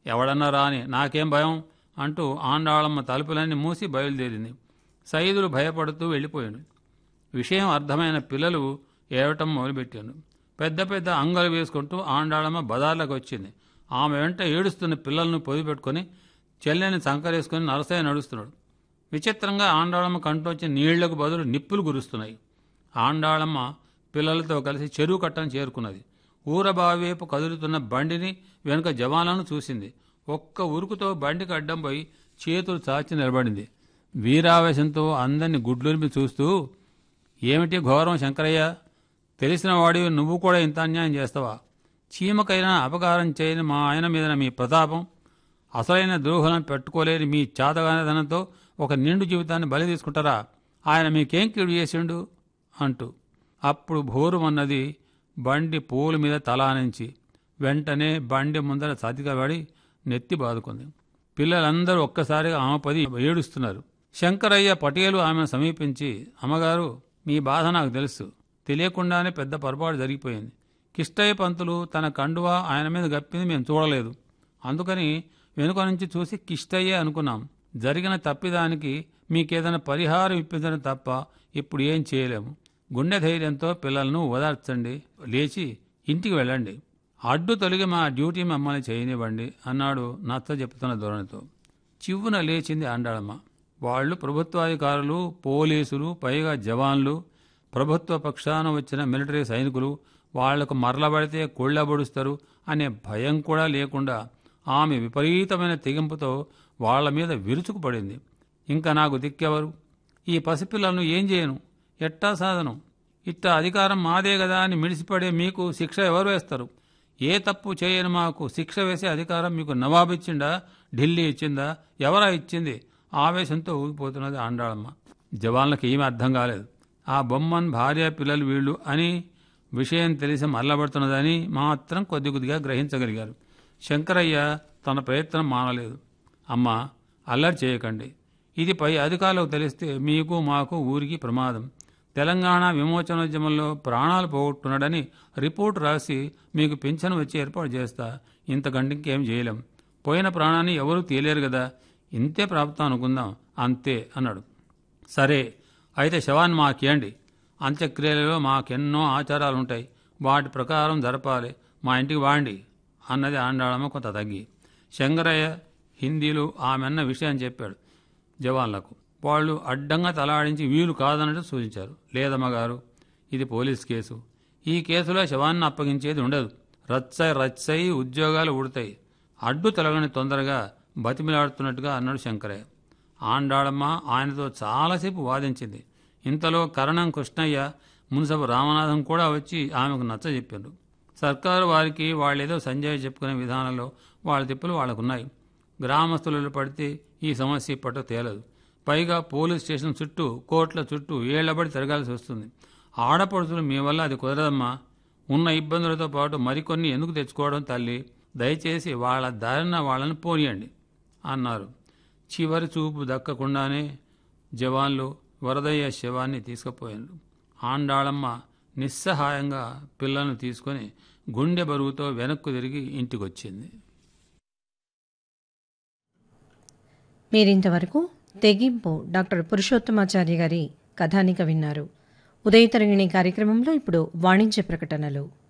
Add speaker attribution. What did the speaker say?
Speaker 1: ఎవడన్నా రాని నాకేం భయం అంటూ ఆండాళమ్మ తలుపులన్నీ మూసి బయలుదేరింది సైదులు భయపడుతూ వెళ్ళిపోయాడు విషయం అర్థమైన పిల్లలు ఏడటం మొదలుపెట్టాను పెద్ద పెద్ద అంగలు వేసుకుంటూ ఆండాళమ్మ బజార్లకు వచ్చింది ఆమె వెంట ఏడుస్తున్న పిల్లలను పొదిపెట్టుకొని చెల్లెని సంకరేసుకొని నరసయ్య నడుస్తున్నాడు విచిత్రంగా ఆండాళమ్మ కంటొచ్చి నీళ్లకు బదులు నిప్పులు కురుస్తున్నాయి ఆండాళమ్మ పిల్లలతో కలిసి చెరువు కట్టను చేరుకున్నది ఊరబావి వైపు కదులుతున్న బండిని వెనుక జవాన్లను చూసింది ఒక్క ఉరుకుతో బండికి అడ్డం పోయి చేతులు చాచి నిలబడింది వీరావేశంతో అందరిని గుడ్లునిపి చూస్తూ ఏమిటి ఘోరం శంకరయ్య తెలిసిన వాడివి నువ్వు కూడా ఇంత అన్యాయం చేస్తావా చీమకైనా అపకారం చేయని మా ఆయన మీద మీ ప్రతాపం అసలైన ద్రోహులను పెట్టుకోలేని మీ చాతగానిదనంతో ఒక నిండు జీవితాన్ని బలి తీసుకుంటారా ఆయన మీకేం కీడు చేసిండు అంటూ అప్పుడు భోరుమన్నది బండి పూల మీద తలానించి వెంటనే బండి ముందర సతికబడి నెత్తి బాదుకుంది పిల్లలందరూ ఒక్కసారిగా ఆమె పది ఏడుస్తున్నారు శంకరయ్య పటేలు ఆమెను సమీపించి అమ్మగారు మీ బాధ నాకు తెలుసు తెలియకుండానే పెద్ద పొరపాటు జరిగిపోయింది కిష్టయ్య పంతులు తన కండువా ఆయన మీద గప్పింది మేము చూడలేదు అందుకని వెనుక నుంచి చూసి కిష్టయ్యే అనుకున్నాం జరిగిన తప్పిదానికి మీకేదైనా పరిహారం ఇప్పించడం తప్ప ఇప్పుడు ఏం చేయలేము గుండె ధైర్యంతో పిల్లలను ఓదార్చండి లేచి ఇంటికి వెళ్ళండి అడ్డు తొలగి మా డ్యూటీ మమ్మల్ని చేయనివ్వండి అన్నాడు నచ్చ చెప్తున్న ధోరణితో చివ్వున లేచింది అండాళమ్మ వాళ్ళు ప్రభుత్వాధికారులు పోలీసులు పైగా జవాన్లు ప్రభుత్వ పక్షాన వచ్చిన మిలిటరీ సైనికులు వాళ్లకు మరలబడితే కొళ్ళబడుస్తారు అనే భయం కూడా లేకుండా ఆమె విపరీతమైన తెగింపుతో వాళ్ల మీద విరుచుకుపడింది ఇంకా నాకు దిక్కెవరు ఈ పసిపిల్లలను ఏం చేయను ఎట్టా సాధను ఇట్ట అధికారం మాదే కదా అని మిడిసిపడే మీకు శిక్ష ఎవరు వేస్తారు ఏ తప్పు చేయని మాకు శిక్ష వేసే అధికారం మీకు నవాబు ఇచ్చిందా ఢిల్లీ ఇచ్చిందా ఎవరా ఇచ్చింది ఆవేశంతో ఊగిపోతున్నది ఆండాళమ్మ జవాన్లకు ఏమీ అర్థం కాలేదు ఆ బొమ్మన్ భార్య పిల్లలు వీళ్ళు అని విషయం తెలిసి మల్లబడుతున్నదని మాత్రం కొద్ది కొద్దిగా గ్రహించగలిగారు శంకరయ్య తన ప్రయత్నం మానలేదు అమ్మా అల్లరి చేయకండి ఇది పై అధికారులకు తెలిస్తే మీకు మాకు ఊరికి ప్రమాదం తెలంగాణ విమోచనోద్యమంలో ప్రాణాలు పోగొట్టున్నాడని రిపోర్ట్ రాసి మీకు పింఛను వచ్చి ఏర్పాటు చేస్తా ఇంతకంటే ఇంకేం చేయలేం పోయిన ప్రాణాన్ని ఎవరూ తేలేరు కదా ఇంతే ప్రాప్తం అనుకుందాం అంతే అన్నాడు సరే అయితే శవాన్ని మాకేయండి అంత్యక్రియలలో మాకెన్నో ఆచారాలు ఉంటాయి వాటి ప్రకారం జరపాలి మా ఇంటికి వాండి అన్నది ఆండాళమ్మ కొంత తగ్గి శంకరయ్య హిందీలో ఆమెన్న విషయం చెప్పాడు జవాన్లకు వాళ్ళు అడ్డంగా తలాడించి వీలు కాదన్నట్టు సూచించారు లేదమ్మగారు ఇది పోలీస్ కేసు ఈ కేసులో శవాన్ని అప్పగించేది ఉండదు రచ్చై రచ్చై ఉద్యోగాలు ఉడతాయి అడ్డు తొలగని తొందరగా బతిమిలాడుతున్నట్టుగా అన్నాడు శంకరయ్య ఆండాళమ్మ ఆయనతో చాలాసేపు వాదించింది ఇంతలో కరణం కృష్ణయ్య మున్సబు రామనాథం కూడా వచ్చి ఆమెకు నచ్చ చెప్పారు సర్కారు వారికి వాళ్ళేదో సంజయ్ చెప్పుకునే విధానంలో వాళ్ళ తిప్పులు వాళ్ళకున్నాయి గ్రామస్తులు పడితే ఈ సమస్య ఇప్పట్లో తేలదు పైగా పోలీస్ స్టేషన్ చుట్టూ కోర్టుల చుట్టూ ఏళ్లబడి తిరగాల్సి వస్తుంది ఆడపడుచులు మీ వల్ల అది కుదరదమ్మా ఉన్న ఇబ్బందులతో పాటు మరికొన్ని ఎందుకు తెచ్చుకోవడం తల్లి దయచేసి వాళ్ళ దారిన వాళ్ళని పోనీయండి అన్నారు చివరి చూపు దక్కకుండానే జవాన్లు వరదయ్య శవాన్ని తీసుకుపోయారు ఆండాళమ్మ నిస్సహాయంగా పిల్లలను తీసుకొని గుండె బరువుతో వెనక్కు తిరిగి ఇంటికొచ్చింది
Speaker 2: మీరింతవరకు తెగింపు డాక్టర్ పురుషోత్తమాచార్య గారి కథానిక విన్నారు ఉదయతరంగిణి కార్యక్రమంలో ఇప్పుడు వాణిజ్య ప్రకటనలు